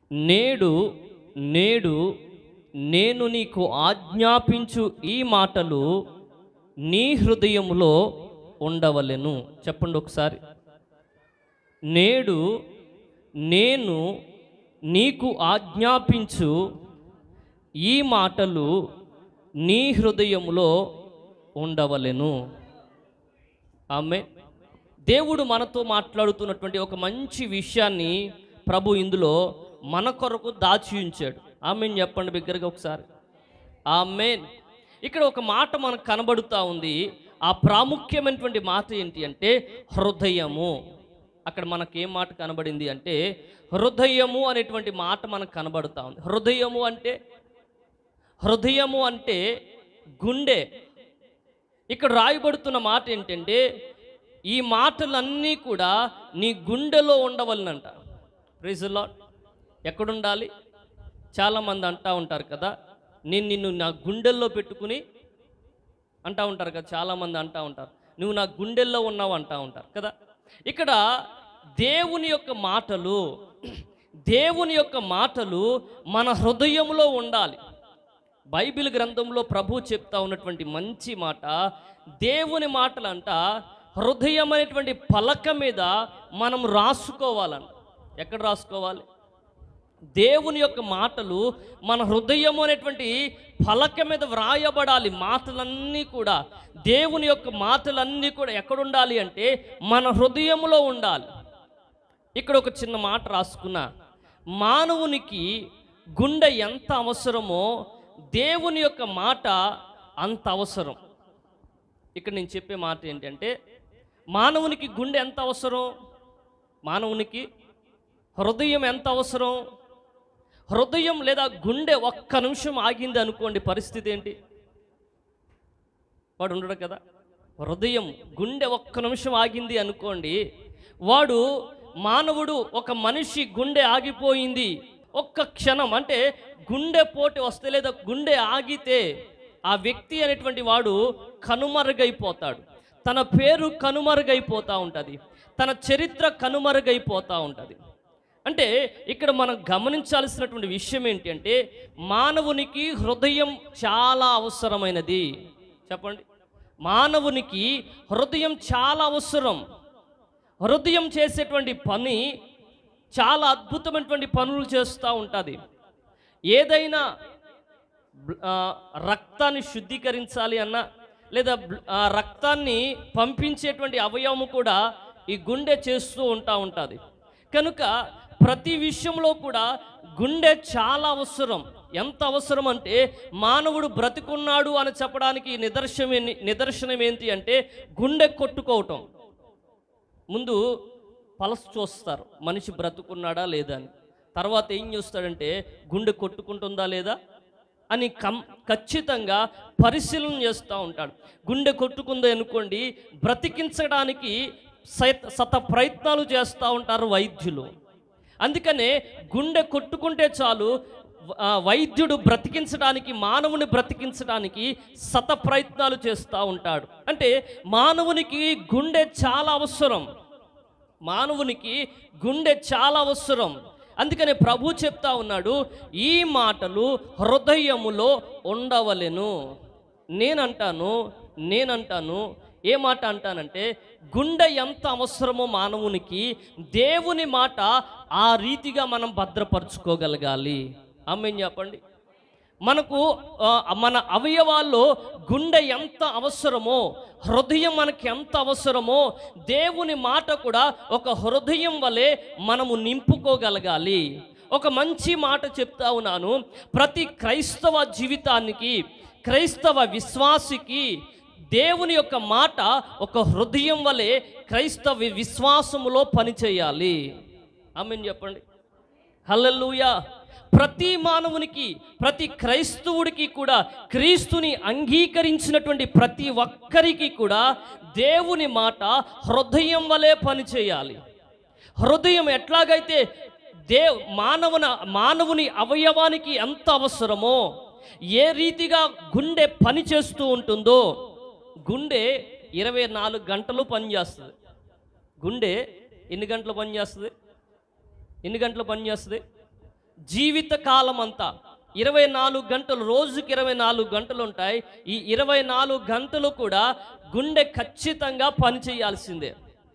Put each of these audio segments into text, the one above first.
నేడు నేడు నేను నీకు ఆజ్ఞాపించు ఈ మాటలు నీ హృదయములో ఉండవలెను చెప్పండి ఒకసారి నేడు నేను నీకు ఆజ్ఞాపించు ఈ మాటలు నీ హృదయములో ఉండవలెను ఆమె దేవుడు మనతో మాట్లాడుతున్నటువంటి ఒక మంచి విషయాన్ని ప్రభు ఇందులో మన కొరకు దాచి ఉంచాడు ఆమె చెప్పండి బిగ్గరగా ఒకసారి ఆమెన్ ఇక్కడ ఒక మాట మనకు కనబడుతూ ఉంది ఆ ప్రాముఖ్యమైనటువంటి మాట ఏంటి అంటే హృదయము అక్కడ మనకి ఏం మాట కనబడింది అంటే హృదయము అనేటువంటి మాట మనకు కనబడుతూ ఉంది హృదయము అంటే హృదయము అంటే గుండె ఇక్కడ రాయబడుతున్న మాట ఏంటంటే ఈ మాటలన్నీ కూడా నీ గుండెలో ఉండవలనంట ప్రైజ్ లాడ్ ఎక్కడుండాలి చాలామంది అంటా ఉంటారు కదా నేను నిన్ను నా గుండెల్లో పెట్టుకుని అంటా ఉంటారు కదా చాలామంది అంటా ఉంటారు నువ్వు నా గుండెల్లో ఉన్నావు అంటా ఉంటారు కదా ఇక్కడ దేవుని యొక్క మాటలు దేవుని యొక్క మాటలు మన హృదయంలో ఉండాలి బైబిల్ గ్రంథంలో ప్రభు చెప్తా ఉన్నటువంటి మంచి మాట దేవుని మాటలంట హృదయం అనేటువంటి పలక మీద మనం రాసుకోవాలంట ఎక్కడ రాసుకోవాలి దేవుని యొక్క మాటలు మన హృదయం అనేటువంటి పలక మీద వ్రాయబడాలి మాటలన్నీ కూడా దేవుని యొక్క మాటలన్నీ కూడా ఎక్కడుండాలి అంటే మన హృదయంలో ఉండాలి ఇక్కడ ఒక చిన్న మాట రాసుకున్నా మానవునికి గుండె ఎంత అవసరమో దేవుని యొక్క మాట అంత అవసరం ఇక్కడ నేను చెప్పే మాట ఏంటంటే మానవునికి గుండె ఎంత అవసరం మానవునికి హృదయం ఎంత అవసరం హృదయం లేదా గుండె ఒక్క నిమిషం ఆగింది అనుకోండి పరిస్థితి ఏంటి వాడు ఉండడు కదా హృదయం గుండె ఒక్క నిమిషం ఆగింది అనుకోండి వాడు మానవుడు ఒక మనిషి గుండె ఆగిపోయింది ఒక్క క్షణం అంటే గుండె పోటీ వస్తే లేదా గుండె ఆగితే ఆ వ్యక్తి అనేటువంటి వాడు కనుమరుగైపోతాడు తన పేరు కనుమరుగైపోతూ ఉంటుంది తన చరిత్ర కనుమరుగైపోతూ ఉంటుంది అంటే ఇక్కడ మనం గమనించాల్సినటువంటి విషయం ఏంటి అంటే మానవునికి హృదయం చాలా అవసరమైనది చెప్పండి మానవునికి హృదయం చాలా అవసరం హృదయం చేసేటువంటి పని చాలా అద్భుతమైనటువంటి పనులు చేస్తూ ఉంటుంది ఏదైనా బ్ల- ఆ, రక్తాన్ని శుద్ధీకరించాలి అన్నా లేదా బ్ల- ఆ రక్తాన్ని పంపించేటువంటి అవయవం కూడా ఈ గుండె చేస్తూ ఉంటా ఉంటుంది కనుక ప్రతి విషయంలో కూడా గుండె చాలా అవసరం ఎంత అవసరం అంటే మానవుడు బ్రతికున్నాడు అని చెప్పడానికి నిదర్శనం ఏ- నిదర్శనం ఏంటి అంటే గుండె కొట్టుకోవటం ముందు పలస్ చూస్తారు మనిషి బ్రతుకున్నాడా లేదా అని తర్వాత ఏం చూస్తాడంటే గుండె కొట్టుకుంటుందా లేదా అని కం ఖచ్చితంగా పరిశీలన చేస్తూ ఉంటాడు గుండె కొట్టుకుంది అనుకోండి బ్రతికించడానికి సైత శత ప్రయత్నాలు చేస్తూ ఉంటారు వైద్యులు అందుకనే గుండె కొట్టుకుంటే చాలు ఆ, వైద్యుడు బ్రతికించడానికి మానవుని బ్రతికించడానికి శత ప్రయత్నాలు చేస్తూ ఉంటాడు అంటే మానవునికి గుండె చాలా అవసరం మానవునికి గుండె చాలా అవసరం అందుకని ప్రభు చెప్తా ఉన్నాడు ఈ మాటలు హృదయములో ఉండవలెను నేనంటాను నేనంటాను ఏ మాట అంటానంటే గుండె ఎంత అవసరమో మానవునికి దేవుని మాట ఆ రీతిగా మనం భద్రపరచుకోగలగాలి ఆమెన్ చెప్పండి మనకు ఆ, మన అవయవాల్లో గుండె ఎంత అవసరమో హృదయం మనకి ఎంత అవసరమో దేవుని మాట కూడా ఒక హృదయం వలె మనము నింపుకోగలగాలి ఒక మంచి మాట చెప్తా ఉన్నాను ప్రతి క్రైస్తవ జీవితానికి క్రైస్తవ విశ్వాసికి దేవుని యొక్క మాట ఒక హృదయం వలె క్రైస్తవ విశ్వాసములో పనిచేయాలి ఆమెన్ చెప్పండి హల్లెలూయా ప్రతి మానవునికి ప్రతి క్రైస్తవుడికి కూడా క్రీస్తుని అంగీకరించినటువంటి ప్రతి ఒక్కరికి కూడా దేవుని మాట హృదయం వలె పనిచేయాలి హృదయం ఎట్లాగైతే దే మానవున మానవుని అవయవానికి ఎంత అవసరమో ఏ రీతిగా గుండె పని చేస్తూ ఉంటుందో గుండె ఇరవై నాలుగు గంటలు పనిచేస్తుంది గుండె ఎన్ని గంటలు పనిచేస్తుంది ఎన్ని గంటలు పనిచేస్తుంది జీవిత కాలం అంతా ఇరవై నాలుగు గంటలు రోజుకి ఇరవై నాలుగు గంటలు ఉంటాయి ఈ ఇరవై నాలుగు గంటలు కూడా గుండె ఖచ్చితంగా పని చేయాల్సిందే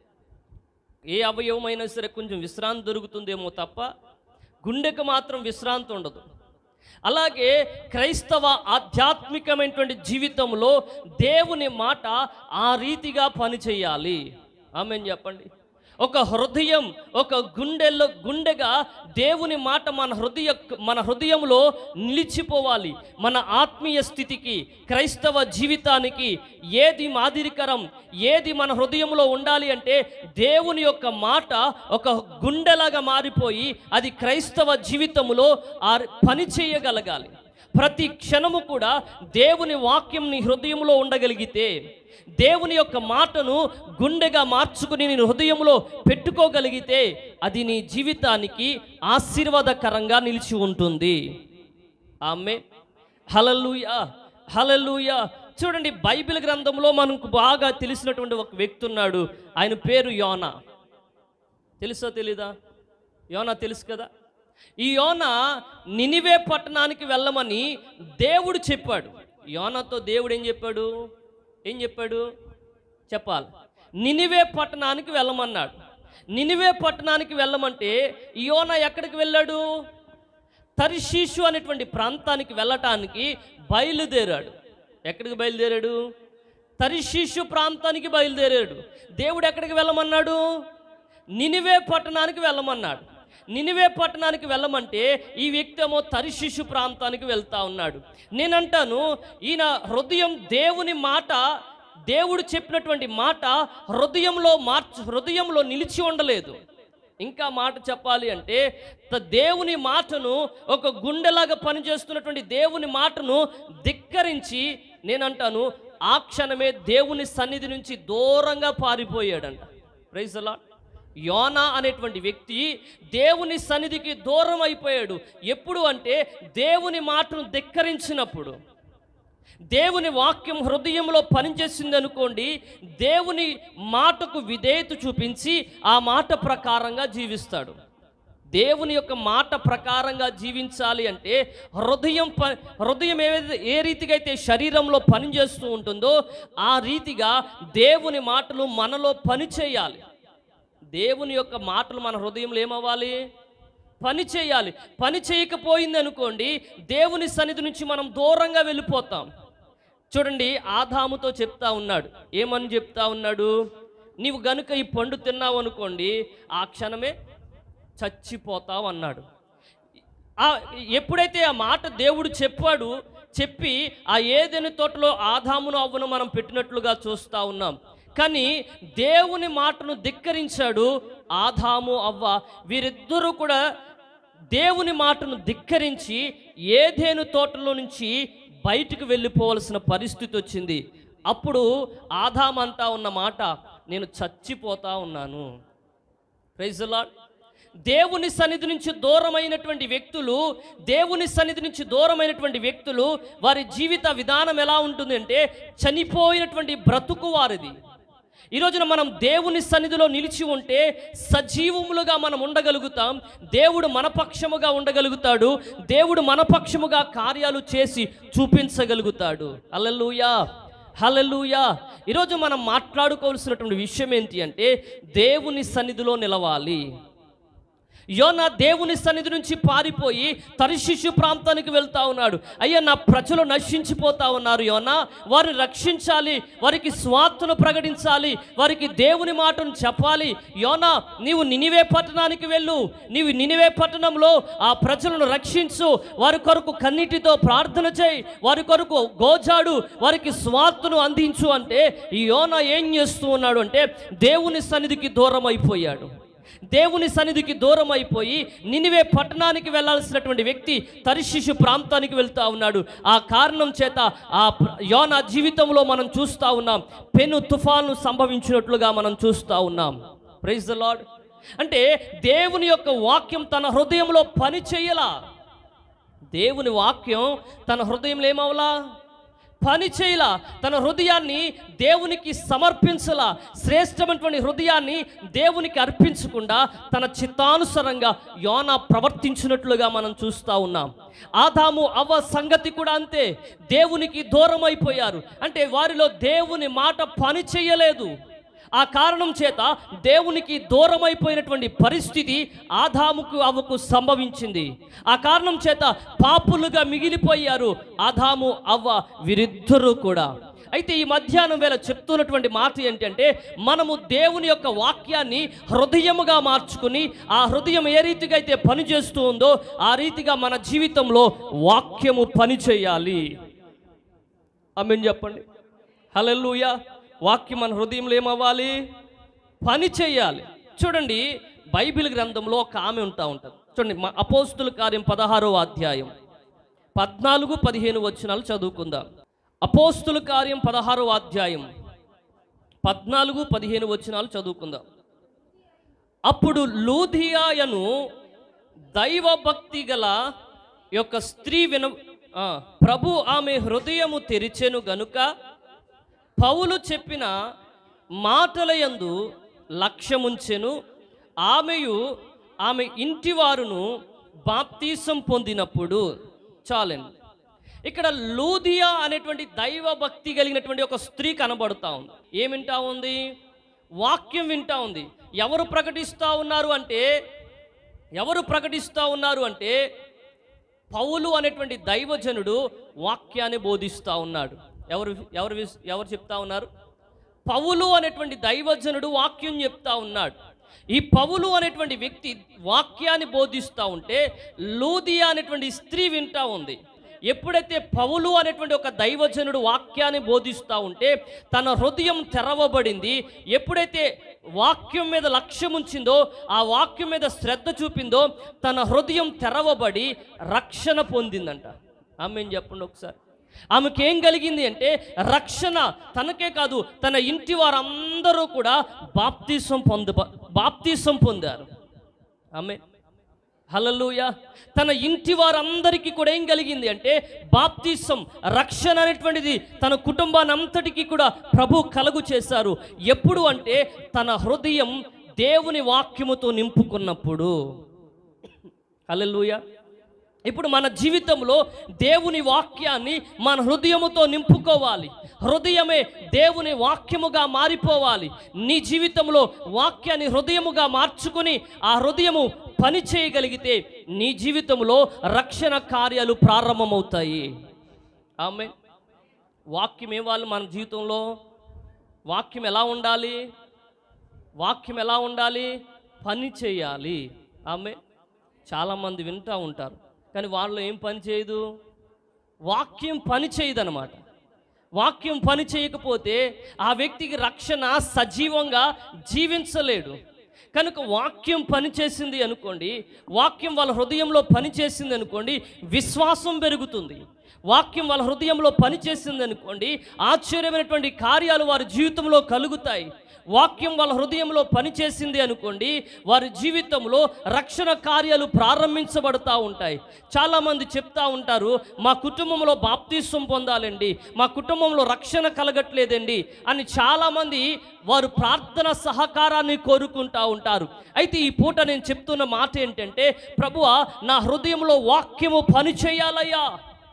ఏ అవయవమైనా సరే కొంచెం విశ్రాంతి దొరుకుతుందేమో తప్ప గుండెకు మాత్రం విశ్రాంతి ఉండదు అలాగే క్రైస్తవ ఆధ్యాత్మికమైనటువంటి జీవితంలో దేవుని మాట ఆ రీతిగా పనిచేయాలి ఆమె చెప్పండి ఒక హృదయం ఒక గుండెల్లో గుండెగా దేవుని మాట మన హృదయ మన హృదయంలో నిలిచిపోవాలి మన ఆత్మీయ స్థితికి క్రైస్తవ జీవితానికి ఏది మాదిరికరం ఏది మన హృదయంలో ఉండాలి అంటే దేవుని యొక్క మాట ఒక గుండెలాగా మారిపోయి అది క్రైస్తవ జీవితంలో ఆ పని చేయగలగాలి ప్రతి క్షణము కూడా దేవుని వాక్యం నీ హృదయంలో ఉండగలిగితే దేవుని యొక్క మాటను గుండెగా మార్చుకుని నీ హృదయంలో పెట్టుకోగలిగితే అది నీ జీవితానికి ఆశీర్వాదకరంగా నిలిచి ఉంటుంది ఆమె హలలుయా హలలుయా చూడండి బైబిల్ గ్రంథంలో మనకు బాగా తెలిసినటువంటి ఒక వ్యక్తి ఉన్నాడు ఆయన పేరు యోనా తెలుసా తెలీదా యోనా తెలుసు కదా ఈ యోన నినివే పట్టణానికి వెళ్ళమని దేవుడు చెప్పాడు యోనాతో దేవుడు ఏం చెప్పాడు ఏం చెప్పాడు చెప్పాలి నినివే పట్టణానికి వెళ్ళమన్నాడు నినివే పట్టణానికి వెళ్ళమంటే ఈ యోన ఎక్కడికి వెళ్ళాడు తర్షీషు అనేటువంటి ప్రాంతానికి వెళ్ళటానికి బయలుదేరాడు ఎక్కడికి బయలుదేరాడు తర్షీషు ప్రాంతానికి బయలుదేరాడు దేవుడు ఎక్కడికి వెళ్ళమన్నాడు నినివే పట్టణానికి వెళ్ళమన్నాడు నినివే పట్టణానికి వెళ్ళమంటే ఈ వ్యక్తి ఏమో తరిశిశు ప్రాంతానికి వెళ్తా ఉన్నాడు నేనంటాను ఈయన హృదయం దేవుని మాట దేవుడు చెప్పినటువంటి మాట హృదయంలో మార్చు హృదయంలో నిలిచి ఉండలేదు ఇంకా మాట చెప్పాలి అంటే త- దేవుని మాటను ఒక గుండెలాగా పనిచేస్తున్నటువంటి దేవుని మాటను ధిక్కరించి నేనంటాను ఆ క్షణమే దేవుని సన్నిధి నుంచి దూరంగా పారిపోయాడంట ప్రైజ్ అలా యోనా అనేటువంటి వ్యక్తి దేవుని సన్నిధికి దూరం అయిపోయాడు ఎప్పుడు అంటే దేవుని మాటను ధిక్కరించినప్పుడు దేవుని వాక్యం హృదయంలో పనిచేసింది అనుకోండి దేవుని మాటకు విధేయత చూపించి ఆ మాట ప్రకారంగా జీవిస్తాడు దేవుని యొక్క మాట ప్రకారంగా జీవించాలి అంటే హృదయం ప హృదయం ఏదైతే ఏ రీతిగా అయితే శరీరంలో పనిచేస్తూ ఉంటుందో ఆ రీతిగా దేవుని మాటలు మనలో పని చేయాలి దేవుని యొక్క మాటలు మన హృదయంలో ఏమవ్వాలి పని చేయాలి పని చేయకపోయింది అనుకోండి దేవుని సన్నిధి నుంచి మనం దూరంగా వెళ్ళిపోతాం చూడండి ఆదాముతో చెప్తా ఉన్నాడు ఏమని చెప్తా ఉన్నాడు నీవు గనుక ఈ పండు తిన్నావు అనుకోండి ఆ క్షణమే చచ్చిపోతావు అన్నాడు ఆ ఎప్పుడైతే ఆ మాట దేవుడు చెప్పాడు చెప్పి ఆ ఏదైనా తోటలో ఆదామును అవ్వను మనం పెట్టినట్లుగా చూస్తా ఉన్నాం కానీ దేవుని మాటను ధిక్కరించాడు ఆదాము అవ్వ వీరిద్దరూ కూడా దేవుని మాటను ధిక్కరించి ఏదేను తోటలో నుంచి బయటికి వెళ్ళిపోవలసిన పరిస్థితి వచ్చింది అప్పుడు ఆదామంతా ఉన్న మాట నేను చచ్చిపోతా ఉన్నాను ప్రైజ్ లాడ్ దేవుని సన్నిధి నుంచి దూరమైనటువంటి వ్యక్తులు దేవుని సన్నిధి నుంచి దూరమైనటువంటి వ్యక్తులు వారి జీవిత విధానం ఎలా ఉంటుంది అంటే చనిపోయినటువంటి బ్రతుకు వారిది ఈ రోజున మనం దేవుని సన్నిధిలో నిలిచి ఉంటే సజీవములుగా మనం ఉండగలుగుతాం దేవుడు మన పక్షముగా ఉండగలుగుతాడు దేవుడు మన పక్షముగా కార్యాలు చేసి చూపించగలుగుతాడు అల్లెలుయా హలలుయా ఈరోజు మనం మాట్లాడుకోవాల్సినటువంటి విషయం ఏంటి అంటే దేవుని సన్నిధిలో నిలవాలి యోనా దేవుని సన్నిధి నుంచి పారిపోయి తరిశిశు ప్రాంతానికి వెళ్తా ఉన్నాడు అయ్యా నా ప్రజలు నశించిపోతా ఉన్నారు యోనా వారిని రక్షించాలి వారికి స్వార్థను ప్రకటించాలి వారికి దేవుని మాటను చెప్పాలి యోనా నీవు నినివే పట్టణానికి వెళ్ళు నీవు నినివే పట్టణంలో ఆ ప్రజలను రక్షించు వారి కొరకు కన్నీటితో ప్రార్థన చేయి వారి కొరకు గోజాడు వారికి స్వార్థను అందించు అంటే ఈ యోనా ఏం చేస్తూ ఉన్నాడు అంటే దేవుని సన్నిధికి దూరం అయిపోయాడు దేవుని సన్నిధికి దూరం అయిపోయి నినివే పట్టణానికి వెళ్ళాల్సినటువంటి వ్యక్తి తరిశిశు ప్రాంతానికి వెళ్తా ఉన్నాడు ఆ కారణం చేత ఆ ప్ర- యోనా జీవితంలో మనం చూస్తూ ఉన్నాం పెను తుఫాను సంభవించినట్లుగా మనం చూస్తూ ఉన్నాం ప్రైజ్ ద లాడ్ అంటే దేవుని యొక్క వాక్యం తన హృదయంలో పని చేయలా దేవుని వాక్యం తన హృదయంలో ఏమవలా పని చేయలా తన హృదయాన్ని దేవునికి సమర్పించలా శ్రేష్టమైనటువంటి హృదయాన్ని దేవునికి అర్పించకుండా తన చిత్తానుసారంగా యోన ప్రవర్తించినట్లుగా మనం చూస్తూ ఉన్నాం ఆదాము అవ్వ సంగతి కూడా అంతే దేవునికి దూరం అయిపోయారు అంటే వారిలో దేవుని మాట పని చేయలేదు ఆ కారణం చేత దేవునికి దూరమైపోయినటువంటి పరిస్థితి ఆదాముకు అవ్వకు సంభవించింది ఆ కారణం చేత పాపులుగా మిగిలిపోయారు ఆదాము అవ్వ వీరిద్దరూ కూడా అయితే ఈ మధ్యాహ్నం వేళ చెప్తున్నటువంటి మాట ఏంటంటే మనము దేవుని యొక్క వాక్యాన్ని హృదయముగా మార్చుకుని ఆ హృదయం ఏ రీతిగా అయితే పనిచేస్తూ ఉందో ఆ రీతిగా మన జీవితంలో వాక్యము పని చేయాలి ఆమెన్ చెప్పండి హల్లెలూయా వాక్యం మన హృదయంలో ఏమవ్వాలి పని చేయాలి చూడండి బైబిల్ గ్రంథంలో ఒక ఆమె ఉంటా ఉంటుంది చూడండి మా అపోస్తుల కార్యం పదహారో అధ్యాయం పద్నాలుగు పదిహేను వచనాలు చదువుకుందాం అపోస్తుల కార్యం పదహారో అధ్యాయం పద్నాలుగు పదిహేను వచనాలు చదువుకుందాం అప్పుడు లూధియాయను దైవభక్తి గల యొక్క స్త్రీ విన ఆ, ప్రభు ఆమె హృదయము తెరిచెను గనుక పౌలు చెప్పిన మాటలయందు లక్ష్యముంచెను ఆమెయు ఆమె ఇంటి వారును బాప్తీసం పొందినప్పుడు చాలండి ఇక్కడ లూదియా అనేటువంటి దైవ భక్తి కలిగినటువంటి ఒక స్త్రీ కనబడుతా ఉంది ఏం వింటా ఉంది వాక్యం వింటా ఉంది ఎవరు ప్రకటిస్తూ ఉన్నారు అంటే ఎవరు ప్రకటిస్తూ ఉన్నారు అంటే పౌలు అనేటువంటి దైవజనుడు వాక్యాన్ని బోధిస్తూ ఉన్నాడు ఎవరు ఎవరు విస్- ఎవరు చెప్తా ఉన్నారు పౌలు అనేటువంటి దైవజనుడు వాక్యం చెప్తా ఉన్నాడు ఈ పౌలు అనేటువంటి వ్యక్తి వాక్యాన్ని బోధిస్తూ ఉంటే లూదియా అనేటువంటి స్త్రీ వింటా ఉంది ఎప్పుడైతే పౌలు అనేటువంటి ఒక దైవజనుడు వాక్యాన్ని బోధిస్తూ ఉంటే తన హృదయం తెరవబడింది ఎప్పుడైతే వాక్యం మీద లక్ష్యం ఉంచిందో ఆ వాక్యం మీద శ్రద్ధ చూపిందో తన హృదయం తెరవబడి రక్షణ పొందిందంట ఆమె చెప్పండి ఒకసారి ఆమెకి ఏం కలిగింది అంటే రక్షణ తనకే కాదు తన ఇంటి వారందరూ కూడా బాప్తీసం పొంద బాప్తీసం పొందారు ఆమె హలలుయ తన ఇంటి వారందరికీ కూడా ఏం కలిగింది అంటే బాప్తీసం రక్షణ అనేటువంటిది తన కుటుంబాన్ని అంతటికీ కూడా ప్రభు కలుగు చేశారు ఎప్పుడు అంటే తన హృదయం దేవుని వాక్యముతో నింపుకున్నప్పుడు హల్లెలూయా ఇప్పుడు మన జీవితంలో దేవుని వాక్యాన్ని మన హృదయముతో నింపుకోవాలి హృదయమే దేవుని వాక్యముగా మారిపోవాలి నీ జీవితంలో వాక్యాన్ని హృదయముగా మార్చుకుని ఆ హృదయము పని చేయగలిగితే నీ జీవితంలో రక్షణ కార్యాలు ప్రారంభమవుతాయి ఆమె వాక్యం ఇవ్వాలి మన జీవితంలో వాక్యం ఎలా ఉండాలి వాక్యం ఎలా ఉండాలి పని చేయాలి ఆమె చాలామంది వింటూ ఉంటారు కానీ వాళ్ళు ఏం పని చేయదు వాక్యం పని చేయదనమాట వాక్యం పని చేయకపోతే ఆ వ్యక్తికి రక్షణ సజీవంగా జీవించలేడు కనుక వాక్యం పనిచేసింది అనుకోండి వాక్యం వాళ్ళ హృదయంలో పనిచేసింది అనుకోండి విశ్వాసం పెరుగుతుంది వాక్యం వాళ్ళ హృదయంలో పనిచేసింది అనుకోండి ఆశ్చర్యమైనటువంటి కార్యాలు వారి జీవితంలో కలుగుతాయి వాక్యం వాళ్ళ హృదయంలో పనిచేసింది అనుకోండి వారి జీవితంలో రక్షణ కార్యాలు ప్రారంభించబడతా ఉంటాయి చాలామంది చెప్తా ఉంటారు మా కుటుంబంలో బాప్తీసం పొందాలండి మా కుటుంబంలో రక్షణ కలగట్లేదండి అని చాలామంది వారు ప్రార్థన సహకారాన్ని కోరుకుంటా ఉంటారు అయితే ఈ పూట నేను చెప్తున్న మాట ఏంటంటే ప్రభువా నా హృదయంలో వాక్యము పని చేయాలయ్యా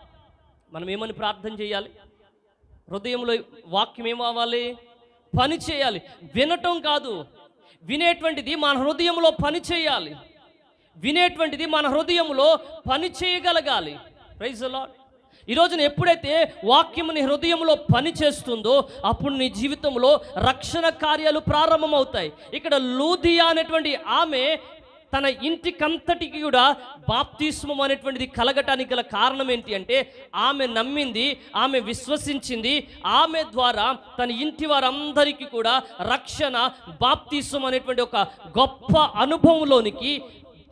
మనం ఏమని ప్రార్థన చేయాలి హృదయంలో వాక్యం ఏం అవ్వాలి పని చేయాలి వినటం కాదు వినేటువంటిది మన హృదయంలో పని చేయాలి వినేటువంటిది మన హృదయంలో పని చేయగలగాలి ప్రైజ్ లాడ్ ఈ రోజున ఎప్పుడైతే వాక్యం నీ హృదయంలో పని చేస్తుందో అప్పుడు నీ జీవితంలో రక్షణ కార్యాలు ప్రారంభమవుతాయి ఇక్కడ లూదియా అనేటువంటి ఆమె తన ఇంటికంతటికి కూడా బాప్తిస్మం అనేటువంటిది కలగటానికి గల కారణం ఏంటి అంటే ఆమె నమ్మింది ఆమె విశ్వసించింది ఆమె ద్వారా తన ఇంటి వారందరికీ కూడా రక్షణ బాప్తిస్మం అనేటువంటి ఒక గొప్ప అనుభవంలోనికి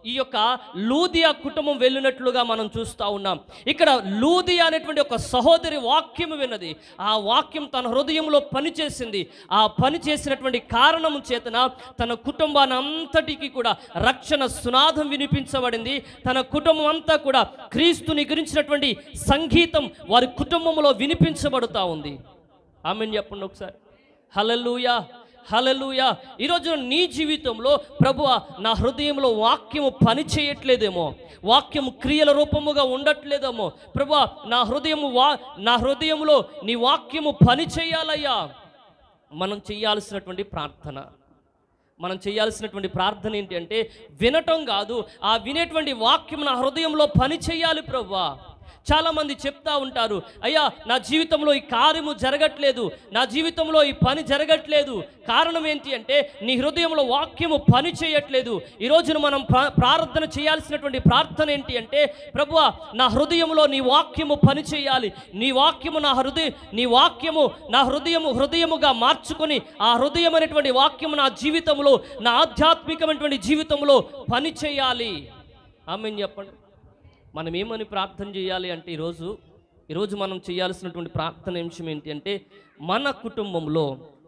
ఈ యొక్క లూదియా కుటుంబం వెళ్ళినట్లుగా మనం చూస్తూ ఉన్నాం ఇక్కడ లూదియా అనేటువంటి ఒక సహోదరి వాక్యం విన్నది ఆ వాక్యం తన హృదయంలో పనిచేసింది ఆ పని చేసినటువంటి కారణం చేతన తన కుటుంబాన్ని అంతటికి కూడా రక్షణ సునాదం వినిపించబడింది తన కుటుంబం అంతా కూడా క్రీస్తుని గురించినటువంటి సంగీతం వారి కుటుంబంలో వినిపించబడుతూ ఉంది ఆమెను చెప్పండి ఒకసారి హలలుయా హలలుయా ఈరోజు నీ జీవితంలో ప్రభు నా హృదయంలో వాక్యము పని చేయట్లేదేమో వాక్యము క్రియల రూపముగా ఉండట్లేదేమో ప్రభు నా హృదయము వా నా హృదయంలో నీ వాక్యము పని చేయాలయ్యా మనం చేయాల్సినటువంటి ప్రార్థన మనం చేయాల్సినటువంటి ప్రార్థన ఏంటి అంటే వినటం కాదు ఆ వినేటువంటి వాక్యం నా హృదయంలో పని చేయాలి ప్రవ్వా చాలామంది చెప్తా ఉంటారు అయ్యా నా జీవితంలో ఈ కార్యము జరగట్లేదు నా జీవితంలో ఈ పని జరగట్లేదు కారణం ఏంటి అంటే నీ హృదయంలో వాక్యము పని చేయట్లేదు ఈ రోజున మనం ప్రా- ప్రార్థన చేయాల్సినటువంటి ప్రార్థన ఏంటి అంటే ప్రభువా నా హృదయంలో నీ వాక్యము పని చేయాలి నీ వాక్యము నా హృదయ నీ వాక్యము నా హృదయము హృదయముగా మార్చుకొని ఆ హృదయం అనేటువంటి వాక్యము నా జీవితంలో నా ఆధ్యాత్మికమైనటువంటి జీవితంలో పని చేయాలి ఆమె చెప్పండి మనం ఏమని ప్రార్థన చేయాలి అంటే ఈరోజు ఈరోజు మనం చేయాల్సినటువంటి ప్రార్థన అంశం ఏంటి అంటే మన కుటుంబంలో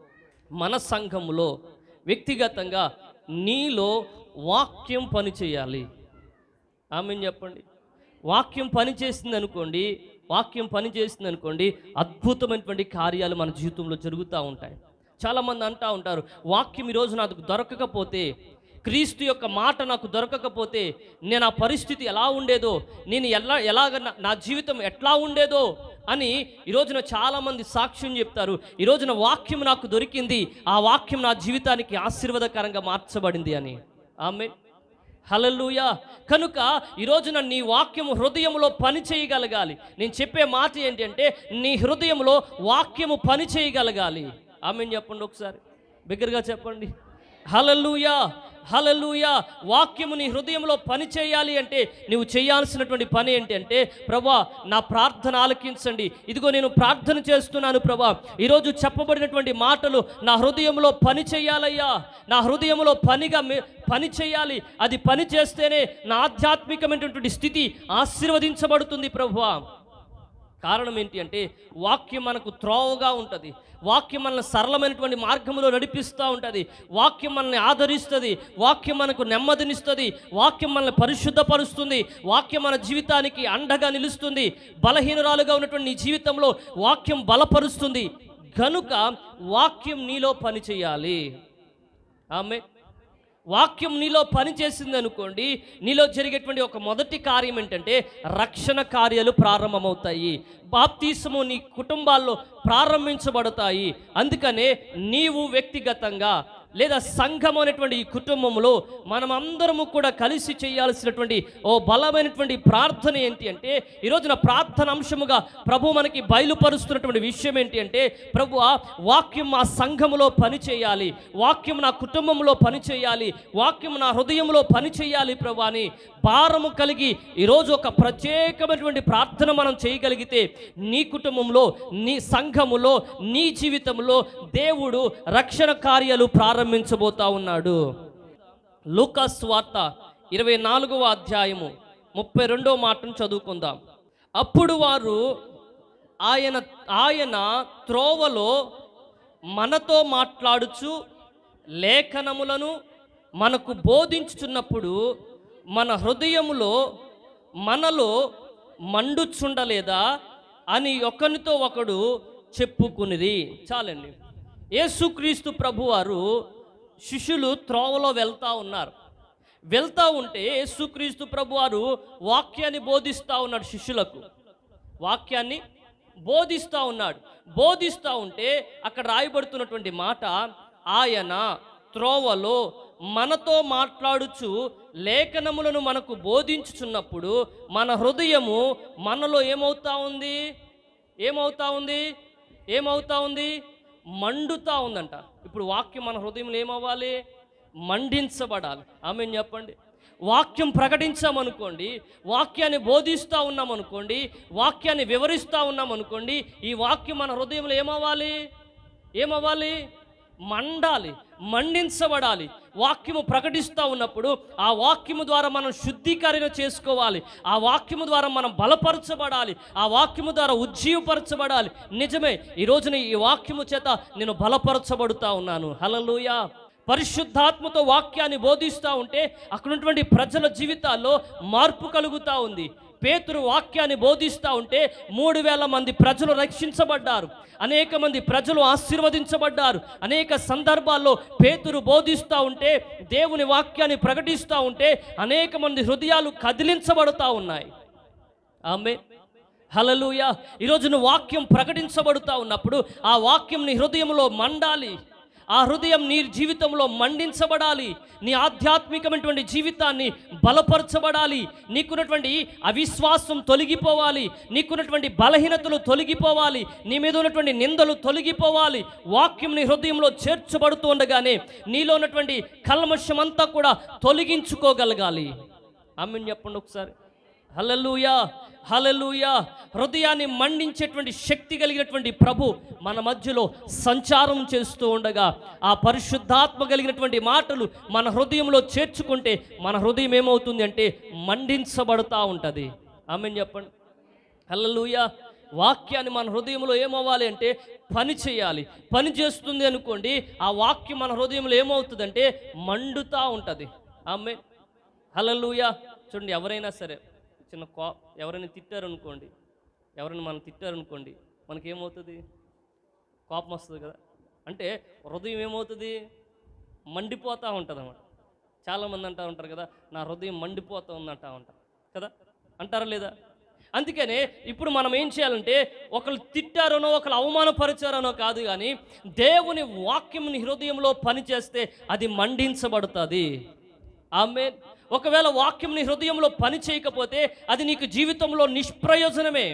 మన సంఘములో వ్యక్తిగతంగా నీలో వాక్యం పని చేయాలి ఆమె చెప్పండి వాక్యం పని చేసింది అనుకోండి వాక్యం పని చేసింది అనుకోండి అద్భుతమైనటువంటి కార్యాలు మన జీవితంలో జరుగుతూ ఉంటాయి చాలామంది అంటూ ఉంటారు వాక్యం ఈరోజు నాకు దొరకకపోతే క్రీస్తు యొక్క మాట నాకు దొరకకపోతే నేను ఆ పరిస్థితి ఎలా ఉండేదో నేను ఎలా ఎలాగ నా- నా జీవితం ఎట్లా ఉండేదో అని ఈ రోజున చాలామంది సాక్ష్యం చెప్తారు ఈ రోజున వాక్యం నాకు దొరికింది ఆ వాక్యం నా జీవితానికి ఆశీర్వాదకరంగా మార్చబడింది అని ఆమె హలలుయా కనుక ఈ రోజున నీ వాక్యము హృదయంలో పని చేయగలగాలి నేను చెప్పే మాట ఏంటంటే నీ హృదయంలో వాక్యము పని చేయగలగాలి ఆమె చెప్పండి ఒకసారి బిగ్గరగా చెప్పండి హలలుయా హలలుయా వాక్యము నీ హృదయంలో పని చేయాలి అంటే నువ్వు చేయాల్సినటువంటి పని ఏంటి అంటే ప్రభా నా ప్రార్థన ఆలకించండి ఇదిగో నేను ప్రార్థన చేస్తున్నాను ప్రభా ఈరోజు చెప్పబడినటువంటి మాటలు నా హృదయంలో పని చేయాలయ్యా నా హృదయంలో పనిగా మే- పని చేయాలి అది పని చేస్తేనే నా ఆధ్యాత్మికమైనటువంటి స్థితి ఆశీర్వదించబడుతుంది ప్రభువా కారణం ఏంటి అంటే వాక్యం మనకు త్రోవగా ఉంటుంది వాక్యం మనల్ని సరళమైనటువంటి మార్గంలో నడిపిస్తూ ఉంటుంది వాక్యం మనల్ని ఆదరిస్తుంది వాక్యం మనకు నెమ్మదినిస్తుంది వాక్యం మనల్ని పరిశుద్ధపరుస్తుంది వాక్యం మన జీవితానికి అండగా నిలుస్తుంది బలహీనురాలుగా ఉన్నటువంటి నీ జీవితంలో వాక్యం బలపరుస్తుంది గనుక వాక్యం నీలో పని చేయాలి ఆమె వాక్యం నీలో పని చేసింది అనుకోండి నీలో జరిగేటువంటి ఒక మొదటి కార్యం ఏంటంటే రక్షణ కార్యాలు ప్రారంభమవుతాయి బాప్తీసము నీ కుటుంబాల్లో ప్రారంభించబడతాయి అందుకనే నీవు వ్యక్తిగతంగా లేదా సంఘం అనేటువంటి ఈ కుటుంబంలో మనం అందరము కూడా కలిసి చేయాల్సినటువంటి ఓ బలమైనటువంటి ప్రార్థన ఏంటి అంటే ఈరోజు నా ప్రార్థన అంశముగా ప్రభు మనకి బయలుపరుస్తున్నటువంటి విషయం ఏంటి అంటే ప్రభు వాక్యం మా సంఘములో పని చేయాలి వాక్యం నా కుటుంబంలో పని చేయాలి వాక్యం నా హృదయంలో పని చేయాలి ప్రభు అని భారము కలిగి ఈరోజు ఒక ప్రత్యేకమైనటువంటి ప్రార్థన మనం చేయగలిగితే నీ కుటుంబంలో నీ సంఘములో నీ జీవితంలో దేవుడు రక్షణ కార్యాలు ప్రారంభించబోతా ఉన్నాడు లూకాస్ వార్త ఇరవై నాలుగవ అధ్యాయము ముప్పై రెండవ మాటను చదువుకుందాం అప్పుడు వారు ఆయన ఆయన త్రోవలో మనతో మాట్లాడుచు లేఖనములను మనకు బోధించుచున్నప్పుడు మన హృదయములో మనలో మండుచుండలేదా అని ఒకరితో ఒకడు చెప్పుకునిది చాలండి యేసుక్రీస్తు ప్రభువారు శిష్యులు త్రోవలో వెళ్తా ఉన్నారు వెళ్తా ఉంటే యేసుక్రీస్తు ప్రభువారు వాక్యాన్ని బోధిస్తూ ఉన్నాడు శిష్యులకు వాక్యాన్ని బోధిస్తూ ఉన్నాడు బోధిస్తూ ఉంటే అక్కడ రాయబడుతున్నటువంటి మాట ఆయన త్రోవలో మనతో మాట్లాడుచు లేఖనములను మనకు బోధించుచున్నప్పుడు మన హృదయము మనలో ఏమవుతా ఉంది ఏమవుతా ఉంది ఏమవుతా ఉంది మండుతా ఉందంట ఇప్పుడు వాక్యం మన హృదయంలో ఏమవ్వాలి మండించబడాలి ఆమె చెప్పండి వాక్యం ప్రకటించామనుకోండి వాక్యాన్ని బోధిస్తూ ఉన్నామనుకోండి వాక్యాన్ని వివరిస్తూ ఉన్నామనుకోండి ఈ వాక్యం మన హృదయంలో ఏమవ్వాలి ఏమవ్వాలి మండాలి మండించబడాలి వాక్యము ప్రకటిస్తూ ఉన్నప్పుడు ఆ వాక్యము ద్వారా మనం శుద్ధీకరణ చేసుకోవాలి ఆ వాక్యము ద్వారా మనం బలపరచబడాలి ఆ వాక్యము ద్వారా ఉజ్జీవపరచబడాలి నిజమే ఈ రోజున ఈ వాక్యము చేత నేను బలపరచబడుతా ఉన్నాను హలలుయా పరిశుద్ధాత్మతో వాక్యాన్ని బోధిస్తూ ఉంటే అక్కడ ఉన్నటువంటి ప్రజల జీవితాల్లో మార్పు కలుగుతూ ఉంది పేతురు వాక్యాన్ని బోధిస్తూ ఉంటే మూడు వేల మంది ప్రజలు రక్షించబడ్డారు అనేక మంది ప్రజలు ఆశీర్వదించబడ్డారు అనేక సందర్భాల్లో పేతురు బోధిస్తూ ఉంటే దేవుని వాక్యాన్ని ప్రకటిస్తూ ఉంటే అనేక మంది హృదయాలు కదిలించబడుతూ ఉన్నాయి ఆమె హలలుయ ఈరోజు నువ్వు వాక్యం ప్రకటించబడుతూ ఉన్నప్పుడు ఆ వాక్యం నీ హృదయంలో మండాలి ఆ హృదయం నీ జీవితంలో మండించబడాలి నీ ఆధ్యాత్మికమైనటువంటి జీవితాన్ని బలపరచబడాలి నీకున్నటువంటి అవిశ్వాసం తొలగిపోవాలి నీకున్నటువంటి బలహీనతలు తొలగిపోవాలి నీ మీద ఉన్నటువంటి నిందలు తొలగిపోవాలి వాక్యం నీ హృదయంలో చేర్చబడుతూ ఉండగానే నీలో ఉన్నటువంటి కల్మషం అంతా కూడా తొలగించుకోగలగాలి ఆమె చెప్పండి ఒకసారి హలలుయా హలలుయా హృదయాన్ని మండించేటువంటి శక్తి కలిగినటువంటి ప్రభు మన మధ్యలో సంచారం చేస్తూ ఉండగా ఆ పరిశుద్ధాత్మ కలిగినటువంటి మాటలు మన హృదయంలో చేర్చుకుంటే మన హృదయం ఏమవుతుంది అంటే మండించబడుతూ ఉంటుంది ఆమె చెప్పండి హల్లెలూయా వాక్యాన్ని మన హృదయంలో ఏమవ్వాలి అంటే పని చేయాలి పని చేస్తుంది అనుకోండి ఆ వాక్యం మన హృదయంలో ఏమవుతుందంటే మండుతూ ఉంటుంది ఆమె హల్లెలూయా చూడండి ఎవరైనా సరే చిన్న కో ఎవరైనా తిట్టారనుకోండి ఎవరైనా మనం తిట్టారనుకోండి మనకేమవుతుంది కోపం వస్తుంది కదా అంటే హృదయం ఏమవుతుంది మండిపోతూ ఉంటుంది అన్నమాట చాలామంది అంటూ ఉంటారు కదా నా హృదయం మండిపోతూ ఉంది అంటూ ఉంటారు కదా అంటారా లేదా అందుకనే ఇప్పుడు మనం ఏం చేయాలంటే ఒకళ్ళు తిట్టారనో ఒకళ్ళు అవమానపరిచారనో కాదు కానీ దేవుని వాక్యం నీ హృదయంలో పనిచేస్తే అది మండించబడుతుంది ఆమె ఒకవేళ వాక్యం నీ హృదయంలో పని చేయకపోతే అది నీకు జీవితంలో నిష్ప్రయోజనమే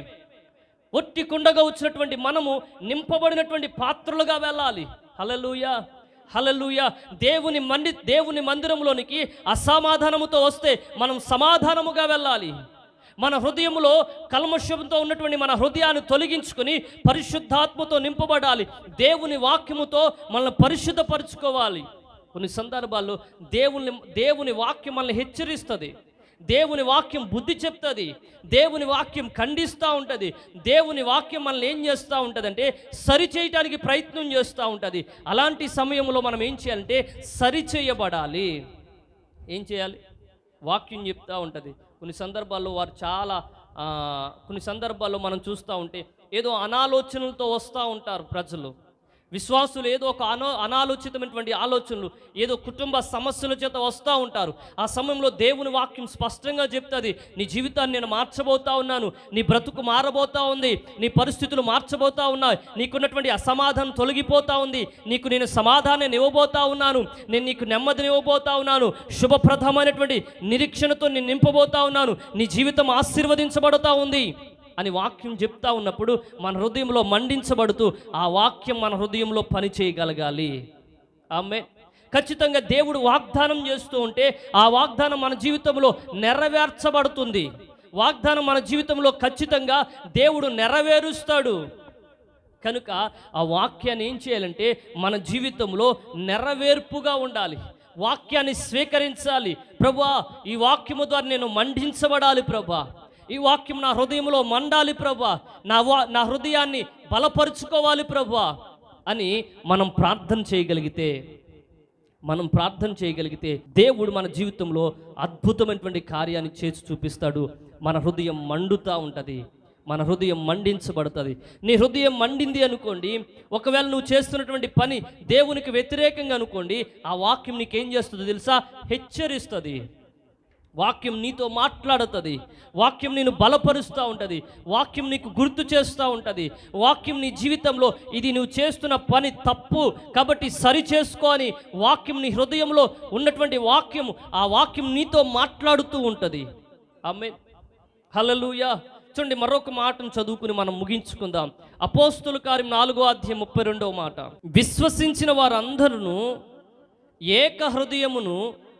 ఒట్టి కుండగా వచ్చినటువంటి మనము నింపబడినటువంటి పాత్రలుగా వెళ్ళాలి హలలుయ హలలుయ దేవుని మండి దేవుని మందిరంలోనికి అసమాధానముతో వస్తే మనం సమాధానముగా వెళ్ళాలి మన హృదయంలో కల్మషంతో ఉన్నటువంటి మన హృదయాన్ని తొలగించుకొని పరిశుద్ధాత్మతో నింపబడాలి దేవుని వాక్యముతో మనల్ని పరిశుద్ధపరచుకోవాలి కొన్ని సందర్భాల్లో దేవుని దేవుని వాక్యం మనల్ని హెచ్చరిస్తుంది దేవుని వాక్యం బుద్ధి చెప్తుంది దేవుని వాక్యం ఖండిస్తూ ఉంటుంది దేవుని వాక్యం మనల్ని ఏం చేస్తూ ఉంటుంది అంటే సరి చేయటానికి ప్రయత్నం చేస్తూ ఉంటుంది అలాంటి సమయంలో మనం ఏం చేయాలంటే సరి చేయబడాలి ఏం చేయాలి వాక్యం చెప్తూ ఉంటుంది కొన్ని సందర్భాల్లో వారు చాలా ఆ, కొన్ని సందర్భాల్లో మనం చూస్తూ ఉంటే ఏదో అనాలోచనలతో వస్తూ ఉంటారు ప్రజలు విశ్వాసులు ఏదో ఒక అనా అనాలోచితమైనటువంటి ఆలోచనలు ఏదో కుటుంబ సమస్యల చేత వస్తూ ఉంటారు ఆ సమయంలో దేవుని వాక్యం స్పష్టంగా చెప్తుంది నీ జీవితాన్ని నేను మార్చబోతా ఉన్నాను నీ బ్రతుకు మారబోతా ఉంది నీ పరిస్థితులు మార్చబోతా ఉన్నాయి నీకున్నటువంటి అసమాధానం తొలగిపోతా ఉంది నీకు నేను సమాధానం ఇవ్వబోతా ఉన్నాను నేను నీకు నెమ్మదిని ఇవ్వబోతా ఉన్నాను శుభప్రదమైనటువంటి నిరీక్షణతో నేను నింపబోతా ఉన్నాను నీ జీవితం ఆశీర్వదించబడుతూ ఉంది అని వాక్యం చెప్తా ఉన్నప్పుడు మన హృదయంలో మండించబడుతూ ఆ వాక్యం మన హృదయంలో పని చేయగలగాలి ఆమె ఖచ్చితంగా దేవుడు వాగ్దానం చేస్తూ ఉంటే ఆ వాగ్దానం మన జీవితంలో నెరవేర్చబడుతుంది వాగ్దానం మన జీవితంలో ఖచ్చితంగా దేవుడు నెరవేరుస్తాడు కనుక ఆ వాక్యాన్ని ఏం చేయాలంటే మన జీవితంలో నెరవేర్పుగా ఉండాలి వాక్యాన్ని స్వీకరించాలి ప్రభా ఈ వాక్యము ద్వారా నేను మండించబడాలి ప్రభా ఈ వాక్యం నా హృదయంలో మండాలి ప్రభా నా వా నా హృదయాన్ని బలపరుచుకోవాలి ప్రభా అని మనం ప్రార్థన చేయగలిగితే మనం ప్రార్థన చేయగలిగితే దేవుడు మన జీవితంలో అద్భుతమైనటువంటి కార్యాన్ని చేసి చూపిస్తాడు మన హృదయం మండుతూ ఉంటుంది మన హృదయం మండించబడుతుంది నీ హృదయం మండింది అనుకోండి ఒకవేళ నువ్వు చేస్తున్నటువంటి పని దేవునికి వ్యతిరేకంగా అనుకోండి ఆ వాక్యం నీకేం చేస్తుందో తెలుసా హెచ్చరిస్తుంది వాక్యం నీతో మాట్లాడుతుంది వాక్యం నేను బలపరుస్తూ ఉంటుంది వాక్యం నీకు గుర్తు చేస్తూ ఉంటుంది వాక్యం నీ జీవితంలో ఇది నువ్వు చేస్తున్న పని తప్పు కాబట్టి సరి చేసుకో అని వాక్యం నీ హృదయంలో ఉన్నటువంటి వాక్యం ఆ వాక్యం నీతో మాట్లాడుతూ ఉంటుంది ఆమె హల్లెలూయా చూడండి మరొక మాటను చదువుకుని మనం ముగించుకుందాం అపోస్తుల కార్యం నాలుగో అధ్యాయం ముప్పై రెండవ మాట విశ్వసించిన వారందరూ ఏక హృదయమును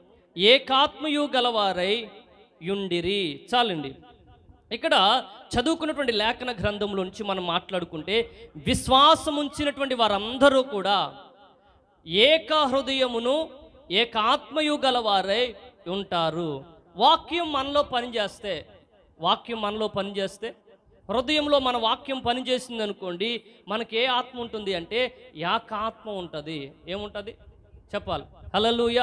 ఏకాత్మయు గలవారై యుండిరి చాలండి ఇక్కడ చదువుకున్నటువంటి లేఖన గ్రంథంలోంచి మనం మాట్లాడుకుంటే విశ్వాసం ఉంచినటువంటి వారందరూ కూడా ఏక హృదయమును ఏక ఆత్మయు గలవారై ఉంటారు వాక్యం మనలో పనిచేస్తే వాక్యం మనలో పనిచేస్తే హృదయంలో మన వాక్యం పనిచేసింది అనుకోండి మనకి ఏ ఆత్మ ఉంటుంది అంటే యాక ఆత్మ ఉంటుంది ఏముంటుంది చెప్పాలి హలలుయ